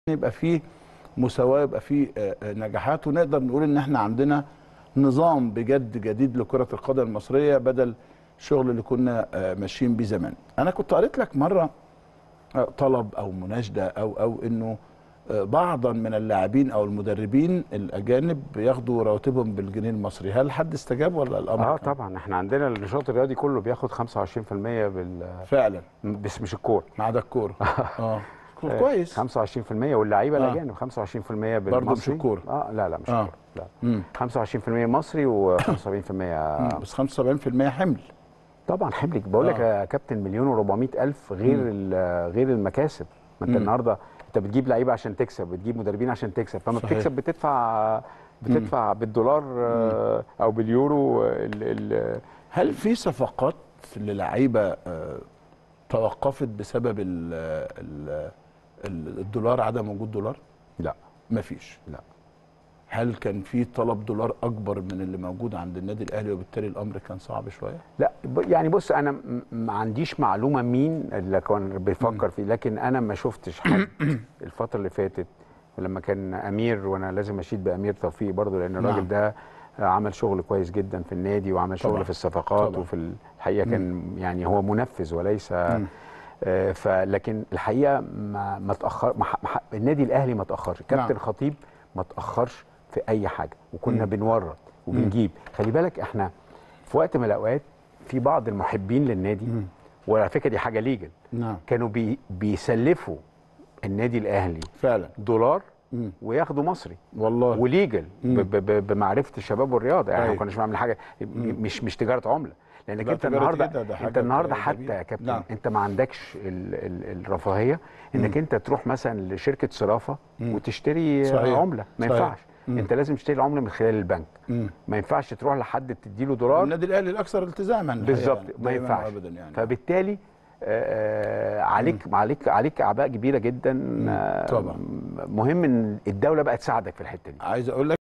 يبقى فيه مساواه يبقى فيه آه، آه، نجاحات ونقدر نقول ان احنا عندنا نظام بجد جديد لكره القدم المصريه بدل الشغل اللي كنا آه، ماشيين بيه زمان. انا كنت قريت لك مره آه، طلب او مناشده او او انه آه، بعضا من اللاعبين او المدربين الاجانب بياخدوا رواتبهم بالجنيه المصري، هل حد استجاب ولا الامر اه كان- طبعا احنا عندنا النشاط الرياضي كله بياخد 25% بال فعلا بس مش الكوره ما عدا الكوره اه كويس 25% واللعيبه آه. الاجانب 25% بالمصري مش الكورة. اه لا لا مش آه. الكوره لا مم. 25% مصري و75% مم. بس 75% حمل طبعا حملك بقول لك آه. يا كابتن مليون و400 الف غير ال- غير المكاسب ما انت مم. النهارده انت بتجيب لعيبه عشان تكسب بتجيب مدربين عشان تكسب فما صحيح. بتكسب بتدفع بتدفع بالدولار آه، او باليورو ال ال هل في صفقات للعيبه آه، توقفت بسبب ال ال ال- الدولار عدم وجود دولار؟ لا مفيش لا هل كان في طلب دولار اكبر من اللي موجود عند النادي الاهلي وبالتالي الامر كان صعب شويه؟ لا ب- يعني بص انا م- ما عنديش معلومه مين اللي كان بيفكر فيه لكن انا ما شفتش حد الفتره اللي فاتت لما كان امير وانا لازم اشيد بامير توفيق برضو لان الراجل نعم. ده عمل شغل كويس جدا في النادي وعمل طبعا. شغل في الصفقات طبعا. وفي الحقيقه كان يعني هو منفذ وليس مم. آه، فلكن الحقيقه ما ما تاخر ما ح- ما ح- النادي الاهلي ما تاخرش كابتن نعم. خطيب ما تاخرش في اي حاجه وكنا مم. بنورط وبنجيب خلي بالك احنا في وقت من الاوقات في بعض المحبين للنادي مم. وعلى فكره دي حاجه ليجل نعم كانوا بي بيسلفوا النادي الاهلي فعلا دولار مم. وياخدوا مصري والله وليجل مم. ب- ب- بمعرفه الشباب والرياضه يعني أيوة. ما كناش بنعمل حاجه م- مش مش تجاره عمله لانك لا، انت تجارة النهارده إيه ده؟ ده حاجة انت النهارده جميلة. حتى يا كابتن نعم. انت ما عندكش ال ال الرفاهيه انك انت تروح مثلا لشركه صرافه مم. وتشتري صحيح. عمله ما صحيح. ينفعش مم. انت لازم تشتري العمله من خلال البنك مم. ما ينفعش تروح لحد تديله دولار النادي الاهلي الاكثر التزاما الحقيقة بالظبط يعني. ما دايماً ينفعش وابدا يعني فبالتالي آه، آه، عليك عليك عليك اعباء كبيره جدا آه، طبعا. مهم ان الدوله بقى تساعدك في الحته دي عايز اقول لك